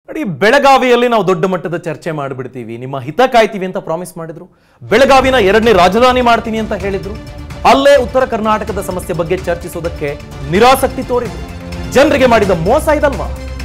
ನೋಡಿ ಬೆಳಗಾವಿಯಲ್ಲಿ ನಾವು ದೊಡ್ಡ ಮಟ್ಟದ ಚರ್ಚೆ ಮಾಡಿಬಿಡ್ತೀವಿ ನಿಮ್ಮ ಹಿತ ಕಾಯ್ತೀವಿ ಅಂತ ಪ್ರಾಮಿಸ್ ಮಾಡಿದ್ರು ಬೆಳಗಾವಿನ ಎರಡನೇ ರಾಜಧಾನಿ ಮಾಡ್ತೀನಿ ಅಂತ ಹೇಳಿದ್ರು ಅಲ್ಲೇ ಉತ್ತರ ಕರ್ನಾಟಕದ ಸಮಸ್ಯೆ ಬಗ್ಗೆ ಚರ್ಚಿಸೋದಕ್ಕೆ ನಿರಾಸಕ್ತಿ ತೋರಿದ್ರು ಜನರಿಗೆ ಮಾಡಿದ ಮೋಸ ಇದಲ್ವಾ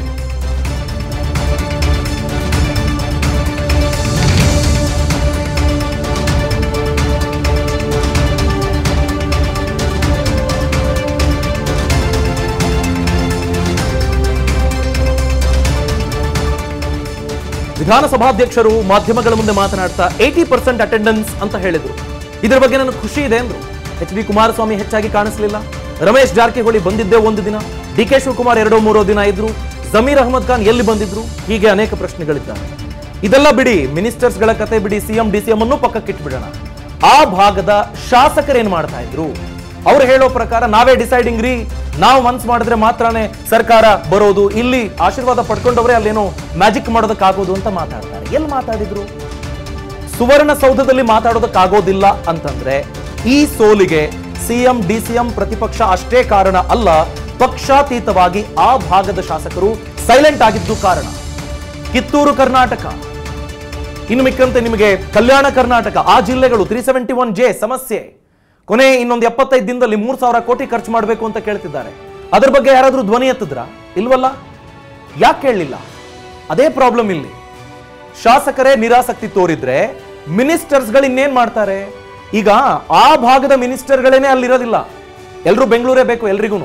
ವಿಧಾನಸಭಾಧ್ಯಕ್ಷರು ಮಾಧ್ಯಮಗಳ ಮುಂದೆ ಮಾತನಾಡ್ತಾ ಏಯ್ಟಿ ಪರ್ಸೆಂಟ್ ಅಟೆಂಡೆನ್ಸ್ ಅಂತ ಹೇಳಿದ್ರು ಇದರ ಬಗ್ಗೆ ನನಗೆ ಖುಷಿ ಇದೆ ಅಂದ್ರು ಎಚ್ ಡಿ ಕುಮಾರಸ್ವಾಮಿ ಹೆಚ್ಚಾಗಿ ಕಾಣಿಸಲಿಲ್ಲ ರಮೇಶ್ ಜಾರಕಿಹೊಳಿ ಬಂದಿದ್ದೇ ಒಂದು ದಿನ ಡಿ ಕೆ ಶಿವಕುಮಾರ್ ಎರಡೋ ಮೂರೋ ದಿನ ಇದ್ರು ಜಮೀರ್ ಅಹಮದ್ ಖಾನ್ ಎಲ್ಲಿ ಬಂದಿದ್ರು ಹೀಗೆ ಅನೇಕ ಪ್ರಶ್ನೆಗಳಿದ್ದಾವೆ ಇದೆಲ್ಲ ಬಿಡಿ ಮಿನಿಸ್ಟರ್ಸ್ಗಳ ಕತೆ ಬಿಡಿ ಸಿಎಂ ಡಿ ಸಿಎಂ ಅನ್ನು ಪಕ್ಕಕ್ಕಿಟ್ಬಿಡೋಣ ಆ ಭಾಗದ ಶಾಸಕರೇನ್ ಮಾಡ್ತಾ ಇದ್ರು ಅವ್ರು ಹೇಳೋ ಪ್ರಕಾರ ನಾವೇ ಡಿಸೈಡಿಂಗ್ ರೀ ನಾವು ಮನ್ಸ್ ಮಾಡಿದ್ರೆ ಮಾತ್ರನೇ ಸರ್ಕಾರ ಬರೋದು ಇಲ್ಲಿ ಆಶೀರ್ವಾದ ಪಡ್ಕೊಂಡವ್ರೆ ಅಲ್ಲೇನೋ ಮ್ಯಾಜಿಕ್ ಮಾಡೋದಕ್ಕಾಗೋದು ಅಂತ ಮಾತಾಡ್ತಾರೆ ಎಲ್ಲಿ ಮಾತಾಡಿದ್ರು ಸುವರ್ಣಸೌಧದಲ್ಲಿ ಮಾತಾಡೋದಕ್ಕಾಗೋದಿಲ್ಲ ಅಂತಂದ್ರೆ ಈ ಸೋಲಿಗೆ ಸಿಎಂ ಡಿಸಿಎಂ ಪ್ರತಿಪಕ್ಷ ಅಷ್ಟೇ ಕಾರಣ ಅಲ್ಲ ಪಕ್ಷಾತೀತವಾಗಿ ಆ ಭಾಗದ ಶಾಸಕರು ಸೈಲೆಂಟ್ ಆಗಿದ್ದು ಕಾರಣ ಕಿತ್ತೂರು ಕರ್ನಾಟಕ ಇನ್ನು ಮಿಕ್ಕಂತೆ ನಿಮಗೆ ಕಲ್ಯಾಣ ಕರ್ನಾಟಕ ಆ ಜಿಲ್ಲೆಗಳು ತ್ರೀ ಸೆವೆಂಟಿ ಒನ್ ಜೆ ಸಮಸ್ಯೆ ಕೊನೆ ಇನ್ನೊಂದು ಎಪ್ಪತ್ತೈದು ದಿನದಲ್ಲಿ ಮೂರ್ ಸಾವಿರ ಕೋಟಿ ಖರ್ಚು ಮಾಡಬೇಕು ಅಂತ ಕೇಳ್ತಿದ್ದಾರೆ ಅದ್ರ ಬಗ್ಗೆ ಯಾರಾದ್ರೂ ಧ್ವನಿ ಎತ್ತಿದ್ರಾ ಇಲ್ವಲ್ಲ ಯಾಕೆ ಕೇಳಲಿಲ್ಲ ಅದೇ ಪ್ರಾಬ್ಲಮ್ ಇಲ್ಲಿ ಶಾಸಕರೇ ನಿರಾಸಕ್ತಿ ತೋರಿದ್ರೆ ಮಿನಿಸ್ಟರ್ಸ್ಗಳು ಇನ್ನೇನ್ ಮಾಡ್ತಾರೆ ಈಗ ಆ ಭಾಗದ ಮಿನಿಸ್ಟರ್ಗಳೇನೆ ಅಲ್ಲಿರೋದಿಲ್ಲ ಎಲ್ರೂ ಬೆಂಗಳೂರೇ ಬೇಕು ಎಲ್ರಿಗೂ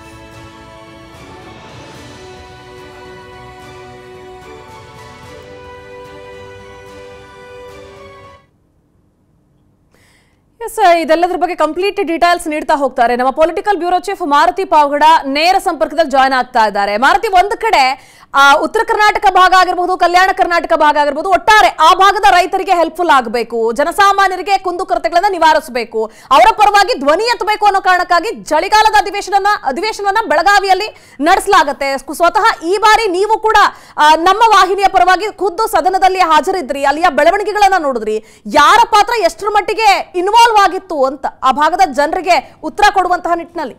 ಎಸ್ ಇದೆಲ್ಲದ್ರ ಬಗ್ಗೆ ಕಂಪ್ಲೀಟ್ ಡೀಟೇಲ್ಸ್ ನೀಡ್ತಾ ಹೋಗ್ತಾರೆ ನಮ್ಮ political bureau chief Maruti Pavagada ನೇರ ಸಂಪರ್ಕದಲ್ಲಿ ಜಾಯ್ನ್ ಆಗ್ತಾ ಇದ್ದಾರೆ ಮಾರುತಿ ಒಂದ್ ಕಡೆ ಆ, ಉತ್ತರ ಕರ್ನಾಟಕ ಭಾಗ ಆಗಿರ್ಬೋದು ಕಲ್ಯಾಣ ಕರ್ನಾಟಕ ಭಾಗ ಆಗಿರ್ಬೋದು ಒಟ್ಟಾರೆ ಆ ಭಾಗದ ರೈತರಿಗೆ ಹೆಲ್ಪ್ಫುಲ್ ಆಗಬೇಕು ಜನಸಾಮಾನ್ಯರಿಗೆ ಕುಂದುಕೊರತೆಗಳನ್ನ ನಿವಾರಿಸಬೇಕು ಅವರ ಪರವಾಗಿ ಧ್ವನಿ ಎತ್ತಬೇಕು ಅನ್ನೋ ಕಾರಣಕ್ಕಾಗಿ ಚಳಿಗಾಲದ ಅಧಿವೇಶನ ಅಧಿವೇಶನವನ್ನ ಬೆಳಗಾವಿಯಲ್ಲಿ ನಡೆಸಲಾಗುತ್ತೆ ಸ್ಕು- ಸ್ವತಃ ಈ ಬಾರಿ ನೀವು ಕೂಡ ಆ, ನಮ್ಮ ವಾಹಿನಿಯ ಪರವಾಗಿ ಖುದ್ದು ಸದನದಲ್ಲಿ ಹಾಜರಿದ್ರಿ ಅಲ್ಲಿಯ ಬೆಳವಣಿಗೆಗಳನ್ನ ನೋಡಿದ್ರಿ ಯಾರ ಪಾತ್ರ ಎಷ್ಟರ ಮಟ್ಟಿಗೆ ಇನ್ವಾಲ್ವ್ ಆಗಿತ್ತು ಅಂತ ಆ ಭಾಗದ ಜನರಿಗೆ ಉತ್ತರ ಕೊಡುವಂತಹ ನಿಟ್ಟಿನಲ್ಲಿ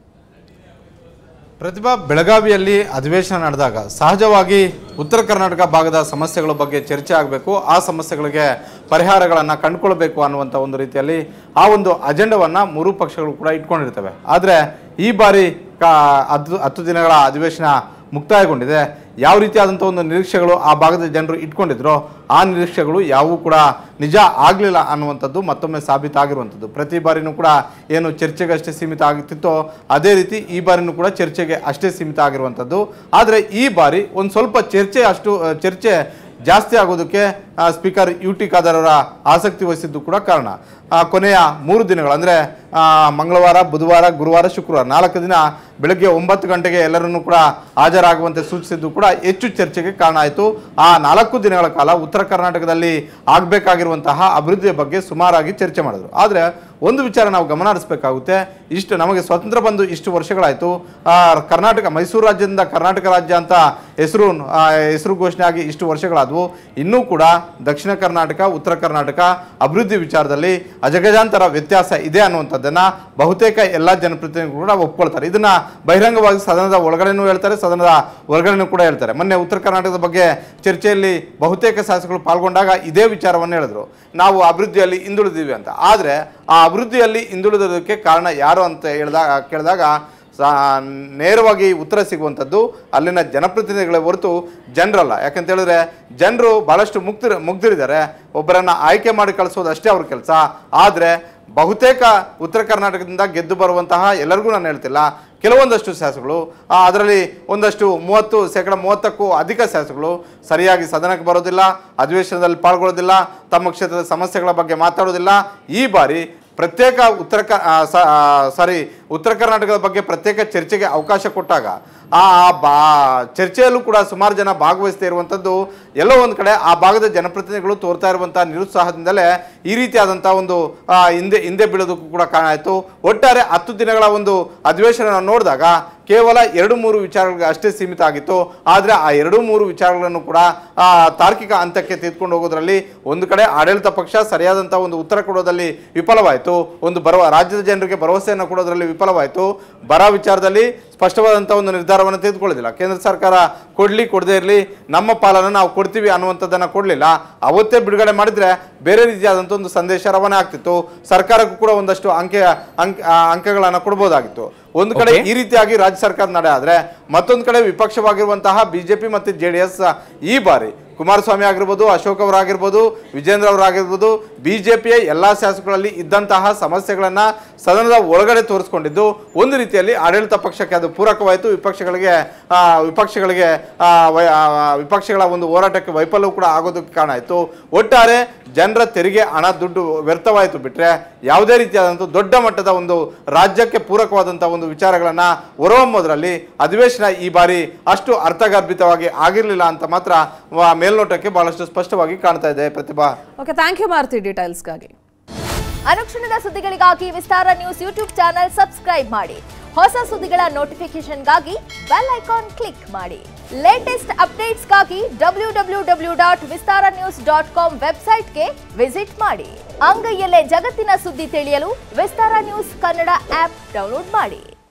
ಪ್ರತಿಭಾ ಬೆಳಗಾವಿಯಲ್ಲಿ ಅಧಿವೇಶನ ನಡೆದಾಗ ಸಹಜವಾಗಿ ಉತ್ತರ ಕರ್ನಾಟಕ ಭಾಗದ ಸಮಸ್ಯೆಗಳ ಬಗ್ಗೆ ಚರ್ಚೆ ಆಗಬೇಕು ಆ ಸಮಸ್ಯೆಗಳಿಗೆ ಪರಿಹಾರಗಳನ್ನು ಕಂಡುಕೊಳ್ಬೇಕು ಅನ್ನುವಂಥ ಒಂದು ರೀತಿಯಲ್ಲಿ ಆ ಒಂದು ಅಜೆಂಡವನ್ನು ಮೂರು ಪಕ್ಷಗಳು ಕೂಡ ಇಟ್ಕೊಂಡಿರ್ತವೆ ಆದರೆ ಈ ಬಾರಿ ಕಾ ಹತ್ತು ಹತ್ತು ದಿನಗಳ ಅಧಿವೇಶನ ಮುಕ್ತಾಯಗೊಂಡಿದೆ ಯಾವ ರೀತಿಯಾದಂಥ ಒಂದು ನಿರೀಕ್ಷೆಗಳು ಆ ಭಾಗದ ಜನರು ಇಟ್ಕೊಂಡಿದ್ರೋ ಆ ನಿರೀಕ್ಷೆಗಳು ಯಾವುವು ಕೂಡ ನಿಜ ಆಗಲಿಲ್ಲ ಅನ್ನುವಂಥದ್ದು ಮತ್ತೊಮ್ಮೆ ಸಾಬೀತಾಗಿರುವಂಥದ್ದು ಪ್ರತಿ ಬಾರಿನೂ ಕೂಡ ಏನು ಚರ್ಚೆಗೆ ಅಷ್ಟೇ ಸೀಮಿತ ಆಗುತ್ತಿತ್ತೋ ಅದೇ ರೀತಿ ಈ ಬಾರಿನೂ ಕೂಡ ಚರ್ಚೆಗೆ ಅಷ್ಟೇ ಸೀಮಿತ ಆಗಿರುವಂಥದ್ದು ಆದರೆ ಈ ಬಾರಿ ಒಂದು ಸ್ವಲ್ಪ ಚರ್ಚೆ ಅಷ್ಟು ಆ, ಚರ್ಚೆ ಜಾಸ್ತಿ ಆಗೋದಕ್ಕೆ ಆ, ಸ್ಪೀಕರ್ ಯು ಟಿ ಖಾದರ್ ಅವರ ಆಸಕ್ತಿ ವಹಿಸಿದ್ದು ಕೂಡ ಕಾರಣ ಆ, ಕೊನೆಯ ಮೂರು ದಿನಗಳು ಅಂದರೆ ಮಂಗಳವಾರ ಬುಧವಾರ ಗುರುವಾರ ಶುಕ್ರವಾರ ನಾಲ್ಕು ದಿನ ಬೆಳಗ್ಗೆ ಒಂಬತ್ತು ಗಂಟೆಗೆ ಎಲ್ಲರನ್ನೂ ಕೂಡ ಹಾಜರಾಗುವಂತೆ ಸೂಚಿಸಿದ್ದು ಕೂಡ ಹೆಚ್ಚು ಚರ್ಚೆಗೆ ಕಾರಣ ಆಯಿತು ಆ ನಾಲ್ಕು ದಿನಗಳ ಕಾಲ ಉತ್ತರ ಕರ್ನಾಟಕದಲ್ಲಿ ಆಗಬೇಕಾಗಿರುವಂತಹ ಅಭಿವೃದ್ಧಿಯ ಬಗ್ಗೆ ಸುಮಾರಾಗಿ ಚರ್ಚೆ ಮಾಡಿದ್ರು ಆದರೆ ಒಂದು ವಿಚಾರ ನಾವು ಗಮನ ಹರಿಸಬೇಕಾಗುತ್ತೆ ಇಷ್ಟು ನಮಗೆ ಸ್ವತಂತ್ರ ಬಂದು ಇಷ್ಟು ವರ್ಷಗಳಾಯಿತು ಆ, ಕರ್ನಾಟಕ ಮೈಸೂರು ರಾಜ್ಯದಿಂದ ಕರ್ನಾಟಕ ರಾಜ್ಯ ಅಂತ ಹೆಸರು ಆ, ಹೆಸರು ಘೋಷಣೆ ಆಗಿ ಇಷ್ಟು ವರ್ಷಗಳಾದವು ಇನ್ನೂ ಕೂಡ ದಕ್ಷಿಣ ಕರ್ನಾಟಕ ಉತ್ತರ ಕರ್ನಾಟಕ ಅಭಿವೃದ್ಧಿ ವಿಚಾರದಲ್ಲಿ ಅಜಗಜಾಂತರ ವ್ಯತ್ಯಾಸ ಇದೆ ಅನ್ನುವಂಥದ್ದನ್ನು ಬಹುತೇಕ ಎಲ್ಲ ಜನಪ್ರತಿನಿಧಿಗಳು ಕೂಡ ಒಪ್ಕೊಳ್ತಾರೆ ಇದನ್ನ ಬಹಿರಂಗವಾಗಿ ಸದನದ ಒಳಗಡೆನೂ ಹೇಳ್ತಾರೆ ಸದನದ ಹೊರಗಡೆನೂ ಕೂಡ ಹೇಳ್ತಾರೆ ಮೊನ್ನೆ ಉತ್ತರ ಕರ್ನಾಟಕದ ಬಗ್ಗೆ ಚರ್ಚೆಯಲ್ಲಿ ಬಹುತೇಕ ಶಾಸಕರು ಪಾಲ್ಗೊಂಡಾಗ ಇದೇ ವಿಚಾರವನ್ನು ಹೇಳಿದ್ರು ನಾವು ಅಭಿವೃದ್ಧಿಯಲ್ಲಿ ಹಿಂದುಳಿದೀವಿ ಅಂತ ಆದರೆ ಆ ಅಭಿವೃದ್ಧಿಯಲ್ಲಿ ಹಿಂದುಳಿದೋದಕ್ಕೆ ಕಾರಣ ಯಾರು ಅಂತ ಹೇಳಿದಾಗ ಕೇಳಿದಾಗ ಸಾ ನೇರವಾಗಿ ಉತ್ತರ ಸಿಗುವಂಥದ್ದು ಅಲ್ಲಿನ ಜನಪ್ರತಿನಿಧಿಗಳೇ ಹೊರತು ಜನರಲ್ಲ ಯಾಕಂತ ಹೇಳಿದ್ರೆ ಜನರು ಭಾಳಷ್ಟು ಮುಗ್ದಿರ ಮುಗ್ದಿರಿದ್ದಾರೆ ಒಬ್ಬರನ್ನು ಆಯ್ಕೆ ಮಾಡಿ ಕಳಿಸೋದು ಅಷ್ಟೇ ಅವ್ರ ಕೆಲಸ ಆದರೆ ಬಹುತೇಕ ಉತ್ತರ ಕರ್ನಾಟಕದಿಂದ ಗೆದ್ದು ಬರುವಂತಹ ಎಲ್ಲರಿಗೂ ನಾನು ಹೇಳ್ತಿಲ್ಲ ಕೆಲವೊಂದಷ್ಟು ಶಾಸಕಗಳು ಆ, ಅದರಲ್ಲಿ ಒಂದಷ್ಟು ಮೂವತ್ತು ಶೇಕಡ ಮೂವತ್ತಕ್ಕೂ ಅಧಿಕ ಶಾಸಕಗಳು ಸರಿಯಾಗಿ ಸದನಕ್ಕೆ ಬರೋದಿಲ್ಲ ಅಧಿವೇಶನದಲ್ಲಿ ಪಾಲ್ಗೊಳ್ಳೋದಿಲ್ಲ ತಮ್ಮ ಕ್ಷೇತ್ರದ ಸಮಸ್ಯೆಗಳ ಬಗ್ಗೆ ಮಾತಾಡೋದಿಲ್ಲ ಈ ಬಾರಿ ಪ್ರತ್ಯೇಕ ಉತ್ತರ ಕ ಸಾರಿ ಉತ್ತರ ಕರ್ನಾಟಕದ ಬಗ್ಗೆ ಪ್ರತ್ಯೇಕ ಚರ್ಚೆಗೆ ಅವಕಾಶ ಕೊಟ್ಟಾಗ ಆ ಆ ಬಾ ಚರ್ಚೆಯಲ್ಲೂ ಕೂಡ ಸುಮಾರು ಜನ ಭಾಗವಹಿಸ್ತಾ ಇರುವಂಥದ್ದು ಎಲ್ಲೋ ಒಂದು ಕಡೆ ಆ ಭಾಗದ ಜನಪ್ರತಿನಿಧಿಗಳು ತೋರ್ತಾ ಇರುವಂಥ ನಿರುತ್ಸಾಹದಿಂದಲೇ ಈ ರೀತಿಯಾದಂಥ ಒಂದು ಆ, ಹಿಂದೆ ಹಿಂದೆ ಬೀಳೋದಕ್ಕೂ ಕೂಡ ಕಾರಣ ಆಯಿತು ಒಟ್ಟಾರೆ ಹತ್ತು ದಿನಗಳ ಒಂದು ಅಧಿವೇಶನ ನೋಡಿದಾಗ ಕೇವಲ ಎರಡು ಮೂರು ವಿಚಾರಗಳಿಗೆ ಅಷ್ಟೇ ಸೀಮಿತ ಆಗಿತ್ತು ಆದರೆ ಆ ಎರಡು ಮೂರು ವಿಚಾರಗಳನ್ನು ಕೂಡ ಆ, ತಾರ್ಕಿಕ ಹಂತಕ್ಕೆ ತೆಗೆದುಕೊಂಡು ಹೋಗೋದ್ರಲ್ಲಿ ಒಂದು ಕಡೆ ಆಡಳಿತ ಪಕ್ಷ ಸರಿಯಾದಂಥ ಒಂದು ಉತ್ತರ ಕೊಡೋದಲ್ಲಿ ವಿಫಲವಾಯಿತು ಒಂದು ಬರುವ ರಾಜ್ಯದ ಜನರಿಗೆ ಭರವಸೆಯನ್ನು ಕೊಡೋದ್ರಲ್ಲಿ ವಿಫಲ ವಿಫಲವಾಯಿತು ಬರ ವಿಚಾರದಲ್ಲಿ ಸ್ಪಷ್ಟವಾದಂಥ ಒಂದು ನಿರ್ಧಾರವನ್ನು ತೆಗೆದುಕೊಳ್ಳೋದಿಲ್ಲ ಕೇಂದ್ರ ಸರ್ಕಾರ ಕೊಡ್ಲಿ ಕೊಡದೇ ಇರಲಿ ನಮ್ಮ ಪಾಲನ್ನು ನಾವು ಕೊಡ್ತೀವಿ ಅನ್ನುವಂಥದ್ದನ್ನು ಕೊಡಲಿಲ್ಲ ಅವತ್ತೇ ಬಿಡುಗಡೆ ಮಾಡಿದ್ರೆ ಬೇರೆ ರೀತಿಯಾದಂಥ ಒಂದು ಸಂದೇಶ ರವಾನೆ ಆಗ್ತಿತ್ತು ಸರ್ಕಾರಕ್ಕೂ ಕೂಡ ಒಂದಷ್ಟು ಅಂಕೆ ಅಂಕ ಆ, ಅಂಕಗಳನ್ನು ಕೊಡ್ಬೋದಾಗಿತ್ತು ಒಂದು ಕಡೆ Okay. ಈ ರೀತಿಯಾಗಿ ರಾಜ್ಯ ಸರ್ಕಾರ ನಡೆ ಆದ್ರೆ ಮತ್ತೊಂದು ಕಡೆ ವಿಪಕ್ಷವಾಗಿರುವಂತಹ ಬಿಜೆಪಿ ಮತ್ತು ಜೆ ಡಿ ಎಸ್ ಈ ಬಾರಿ ಕುಮಾರಸ್ವಾಮಿ ಆಗಿರ್ಬೋದು ಅಶೋಕ್ ಅವರಾಗಿರ್ಬೋದು ವಿಜೇಂದ್ರ ಅವರಾಗಿರ್ಬೋದು ಬಿಜೆಪಿಯ ಎಲ್ಲಾ ಶಾಸಕರಲ್ಲಿ ಇದ್ದಂತಹ ಸಮಸ್ಯೆಗಳನ್ನ ಸದನದ ಒಳಗಡೆ ತೋರಿಸ್ಕೊಂಡಿದ್ದು ಒಂದು ರೀತಿಯಲ್ಲಿ ಆಡಳಿತ ಪಕ್ಷಕ್ಕೆ ಅದು ಪೂರಕವಾಯಿತು ವಿಪಕ್ಷಗಳಿಗೆ ಆ, ವಿಪಕ್ಷಗಳಿಗೆ ಆ, ವೈ- ಆ, ವಿಪಕ್ಷಗಳ ಒಂದು ಹೋರಾಟಕ್ಕೆ ವೈಫಲ್ಯವೂ ಕೂಡ ಆಗೋದಕ್ಕೆ ಕಾರಣ ಆಯಿತು ಒಟ್ಟಾರೆ ಜನರ ತೆರಿಗೆ ಹಣ ದುಡ್ಡು ವ್ಯರ್ಥವಾಯಿತು ಬಿಟ್ರೆ ಯಾವುದೇ ರೀತಿಯಾದಂಥ ದೊಡ್ಡ ಮಟ್ಟದ ಒಂದು ರಾಜ್ಯಕ್ಕೆ ಪೂರಕವಾದಂಥ ಒಂದು ವಿಚಾರಗಳನ್ನ ಹೊರಹೊಮ್ಮೋದ್ರಲ್ಲಿ ಅಧಿವೇಶನ ಈ ಬಾರಿ ಅಷ್ಟು ಅರ್ಥಗರ್ಭಿತವಾಗಿ ಆಗಿರಲಿಲ್ಲ ಅಂತ ಮಾತ್ರ ವ- ಮೇಲ್ನೋಟಕ್ಕೆ ಬಹಳಷ್ಟು ಸ್ಪಷ್ಟವಾಗಿ ಕಾಣ್ತಾ ಇದೆ Pratibha okay thank you Maruti ಡೀಟೇಲ್ಸ್ಗಾಗಿ ಅನುಕ್ಷಣದ ಸುದ್ದಿಗಳಿಗಾಗಿ Vistara news YouTube channel subscribe ಮಾಡಿ ಹೊಸ ಸುದ್ದಿಗಳ ನೋಟಿಫಿಕೇಶನ್ಗಾಗಿ ಬೆಲ್ ಐಕಾನ್ ಕ್ಲಿಕ್ ಮಾಡಿ ಲೇಟೆಸ್ಟ್ ಅಪ್ಡೇಟ್ಸ್ಗಾಗಿ W W W dot Vistara news dot com ವೆಬ್ಸೈಟ್ಗೆ ವಿಸಿಟ್ ಮಾಡಿ ಅಂಗೈಯಲ್ಲೇ ಜಗತ್ತಿನ ಸುದ್ದಿ ತಿಳಿಯಲು Vistara news Kannada app download ಮಾಡಿ